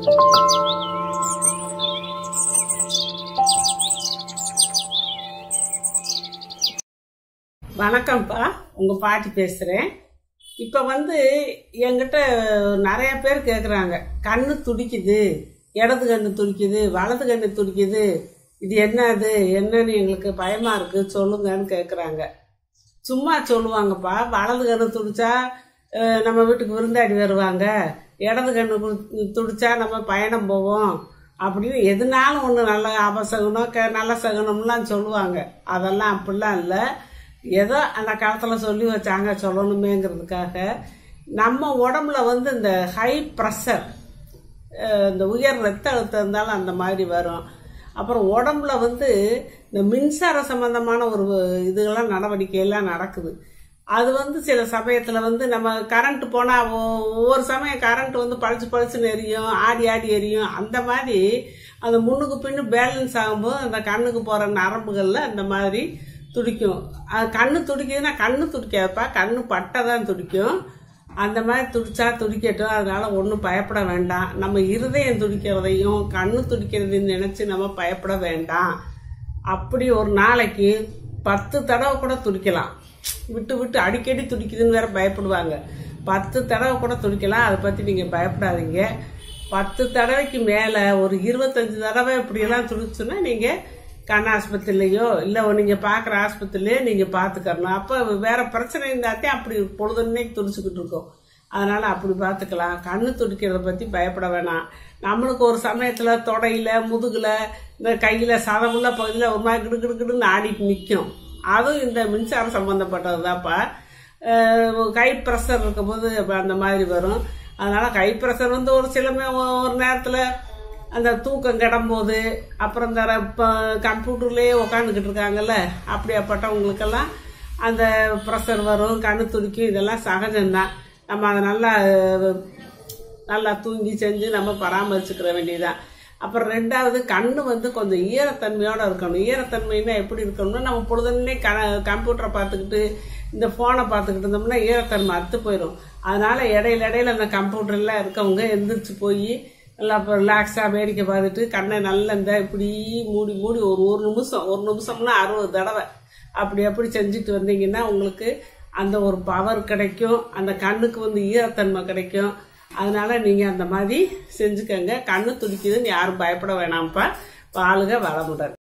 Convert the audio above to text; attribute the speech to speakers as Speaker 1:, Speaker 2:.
Speaker 1: வணக்கம்ப்பா உங்க பாட்டி பேசுறேன் இப்ப வந்து என்கிட்ட நிறைய பேர் கேக்குறாங்க கண்ணு துடிக்குது இடது கண்ணு துடிக்குது வலது கண்ணு துடிக்குது இது என்னது என்னன்னு எங்களுக்கு பயமா இருக்கு சொல்லுங்கன்னு கேக்குறாங்க சும்மா சொல்லுவாங்கப்பா வலது கண்ணு துடிச்சா அஹ், நம்ம வீட்டுக்கு விருந்தாடி வருவாங்க இடது கண்ணு கு- துடிச்சா நம்ம பயணம் போவோம் அப்படின்னு எதுனாலும் ஒன்று நல்ல அபசகுனம் க நல்ல சகுனம்லாம் சொல்லுவாங்க அதெல்லாம் அப்படிலாம் இல்லை ஏதோ அந்த காலத்தில் சொல்லி வச்சாங்க சொல்லணுமேங்கிறதுக்காக நம்ம உடம்புல வந்து இந்த ஹை ப்ரெஷர் இந்த உயர் ரத்த அழுத்தம் இருந்தாலும் அந்த மாதிரி வரும் அப்புறம் உடம்புல வந்து இந்த மின்சார சம்பந்தமான ஒரு இதுகள்லாம் நடவடிக்கை எல்லாம் நடக்குது அது வந்து சில சமயத்தில் வந்து நம்ம கரண்ட் போனால் ஒவ்வொரு சமயம் கரண்ட் வந்து பழிச்சு பழிச்சுன்னு எரியும் ஆடி ஆடி எரியும் அந்த மாதிரி அந்த முன்னுக்கு பின்னு பேலன்ஸ் ஆகும்போது அந்த கண்ணுக்கு போகிற நரம்புகளில் அந்த மாதிரி துடிக்கும் அது கண்ணு துடிக்குதுன்னா கண்ணு துடிக்காதுப்பா கண்ணு பட்டை தான் துடிக்கும் அந்த மாதிரி துடிச்சா துடிக்கட்டும் அதனால ஒன்றும் பயப்பட வேண்டாம் நம்ம இருதயம் துடிக்கிறதையும் கண்ணு துடிக்கிறதையும் நினைச்சு நம்ம பயப்பட வேண்டாம் அப்படி ஒரு நாளைக்கு பத்து தடவை கூட துடிக்கலாம் விட்டு விட்டு அடிக்கடி துடிக்குதுன்னு வேற பயப்படுவாங்க பத்து தடவை கூட துடிக்கலாம் அதை பத்தி நீங்க பயப்படாதீங்க பத்து தடவைக்கு மேல ஒரு இருபத்தஞ்சு தடவை இப்படியெல்லாம் துடிச்சுன்னா நீங்க கண் ஆஸ்பத்திரிலையோ இல்லை நீங்கள் பார்க்குற ஆஸ்பத்திரிலையோ நீங்கள் பார்த்துக்கறணும் அப்போ வேற பிரச்சனை இருந்தாத்தே அப்படி பொழுதுன்னைக்கு துடிச்சுக்கிட்டு இருக்கோம் அதனால அப்படி பார்த்துக்கலாம் கண்ணு துடிக்கிறத பற்றி பயப்பட வேணாம் நம்மளுக்கு ஒரு சமயத்தில் தொடையில முதுகுல இந்த கையில் சதமுள்ள பகுதியில் ஒரு மாதிரி கிடு கிடு கிடுன்னு ஆடிட்டு நிற்கும் அதுவும் இந்த மின்சாரம் சம்மந்தப்பட்டது தான்ப்பா கை ப்ரெஷர் இருக்கும்போது அப்ப அந்த மாதிரி வரும் அதனால கை ப்ரெஷர் வந்து ஒரு சில மே- ஒரு நேரத்தில் அந்த தூக்கம் கிடம்போது அப்புறம் இந்த இப்போ கம்ப்யூட்டர்லேயே உக்காந்துக்கிட்டு இருக்காங்கல்ல அப்படியாப்பட்டவங்களுக்கெல்லாம் அந்த ப்ரெஷர் வரும் கண்ணு துடிக்கும் இதெல்லாம் சகஜம்தான் நம்ம அதை நல்லா அஹ், நல்லா தூங்கி செஞ்சு நம்ம பராமரிச்சுக்கிற வேண்டியதுதான் அப்புறம் ரெண்டாவது கண்ணு வந்து கொஞ்சம் ஈரத்தன்மையோட இருக்கணும் ஈரத்தன்மைன்னா எப்படி இருக்கணும்னா நம்ம பொழுதுன்னே க கம்ப்யூட்டரை பார்த்துக்கிட்டு இந்த ஃபோனை பார்த்துக்கிட்டு இருந்தோம்னா ஈரத்தன்மை அத்து போயிடும் அதனால இடையில இடையில அந்த கம்ப்யூட்டர்லாம் இருக்கவங்க எந்திரிச்சு போய் நல்லா இப்போ ரிலாக்ஸாக வேடிக்கை பார்த்துட்டு கண்ணை நல்லா இந்த இப்படி மூடி மூடி ஒரு ஒரு நிமிஷம் ஒரு நிமிஷம்னா அறுபது தடவை அப்படி அப்படி செஞ்சுட்டு வந்தீங்கன்னா உங்களுக்கு அந்த ஒரு பவர் கிடைக்கும் அந்த கண்ணுக்கு வந்து ஈரத்தன்மை கிடைக்கும் அதனால நீங்க அந்த மாதிரி செஞ்சுக்கங்க கண்ணு துடிக்குதுன்னு யாரும் பயப்பட வேணாம்ப்பா பாலுக வளமுடன்